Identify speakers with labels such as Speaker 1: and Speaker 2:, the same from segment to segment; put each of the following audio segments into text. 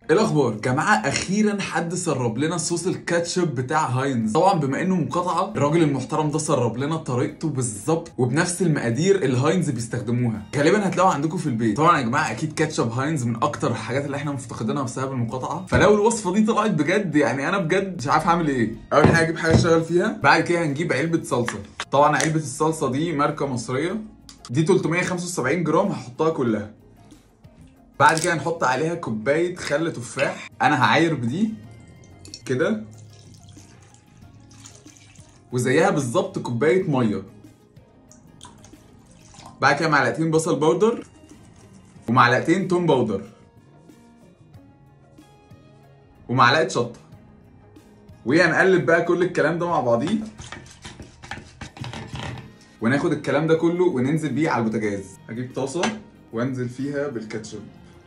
Speaker 1: ايه الاخبار جماعه اخيرا حد سرب لنا صوص الكاتشب بتاع هاينز طبعا بما انه مقاطعه الراجل المحترم ده سرب لنا طريقته بالظبط وبنفس المقادير اللي هاينز بيستخدموها غالبا هتلاقوها عندكم في البيت طبعا يا جماعه اكيد كاتشب هاينز من اكتر الحاجات اللي احنا مفتقدينها بسبب المقاطعه فلو الوصفه دي طلعت بجد يعني انا بجد مش عارف اعمل ايه اول حاجه اجيب حاجه اشتغل فيها بعد كده هنجيب علبه صلصه طبعا علبه الصلصه دي ماركه مصريه دي 375 جرام هحطها كلها بعد كده نحط عليها كوبايه خل تفاح انا هعاير بدي كده وزيها بالظبط كوبايه ميه بعد كده معلقتين بصل باودر ومعلقتين توم باودر ومعلقه شطه وهنقلب بقى كل الكلام ده مع بعضيه وناخد الكلام ده كله وننزل بيه على البوتاجاز هجيب طاسه وانزل فيها بالكاتشب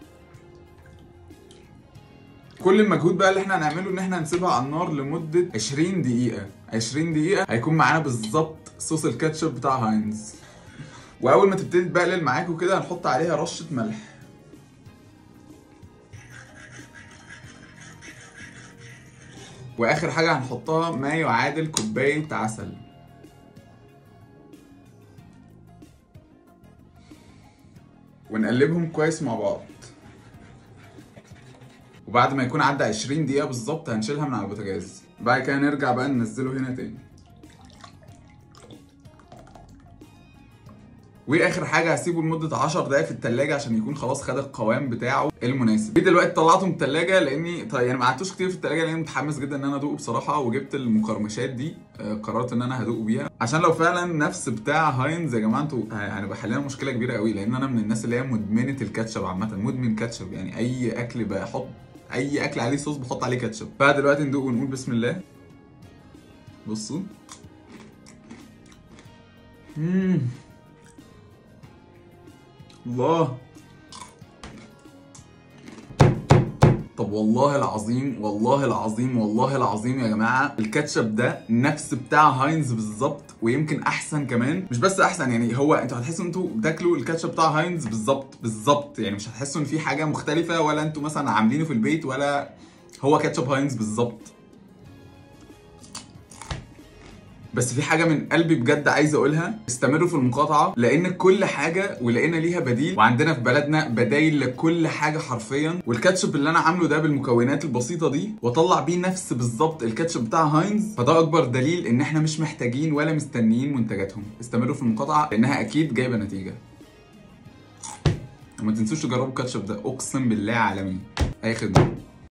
Speaker 1: كل المجهود بقى اللي احنا هنعمله ان احنا هنسيبها على النار لمده 20 دقيقه 20 دقيقه هيكون معانا بالظبط صوص الكاتشب بتاع هاينز واول ما تبتدي تبقلل معاكوا كده هنحط عليها رشه ملح واخر حاجه هنحطها ما يعادل كوبايه عسل ونقلبهم كويس مع بعض وبعد ما يكون عدى 20 دقيقة بالظبط هنشيلها من على البوتاجاز بعد كده نرجع بقى ننزله هنا تاني واخر حاجه هسيبه لمده 10 دقايق في التلاجة عشان يكون خلاص خد القوام بتاعه المناسب جيت دلوقتي طلعته من التلاجة لاني طيب يعني ما قعدتوش كتير في التلاجة لاني متحمس جدا ان انا ادوقه بصراحه وجبت المقرمشات دي آه، قررت ان انا هدوقه بيها عشان لو فعلا نفس بتاع هاينز يا جماعه انتوا هنبقى حلينا مشكله كبيره قوي لان انا من الناس اللي هي مدمنه الكاتشب عامه مدمن كاتشب يعني اي اكل بحط اي اكل عليه صوص بحط عليه كاتشب فدلوقتي ندوق ونقول بسم الله بصوا مم. الله طب والله العظيم والله العظيم والله العظيم يا جماعه الكاتشب ده نفس بتاع هاينز بالظبط ويمكن احسن كمان مش بس احسن يعني هو انتوا هتحسوا انتوا بتاكلوا الكاتشب بتاع هاينز بالظبط بالظبط يعني مش هتحسوا ان في حاجه مختلفه ولا انتوا مثلا عاملينه في البيت ولا هو كاتشب هاينز بالظبط بس في حاجه من قلبي بجد عايز اقولها استمروا في المقاطعه لان كل حاجه ولقينا ليها بديل وعندنا في بلدنا بدايل لكل حاجه حرفيا والكاتشب اللي انا عامله ده بالمكونات البسيطه دي واطلع بيه نفس بالظبط الكاتشب بتاع هاينز فده اكبر دليل ان احنا مش محتاجين ولا مستنيين منتجاتهم استمروا في المقاطعه لانها اكيد جايبه نتيجه وما تنسوش تجربوا الكاتشب ده اقسم بالله عالمي اي خدمه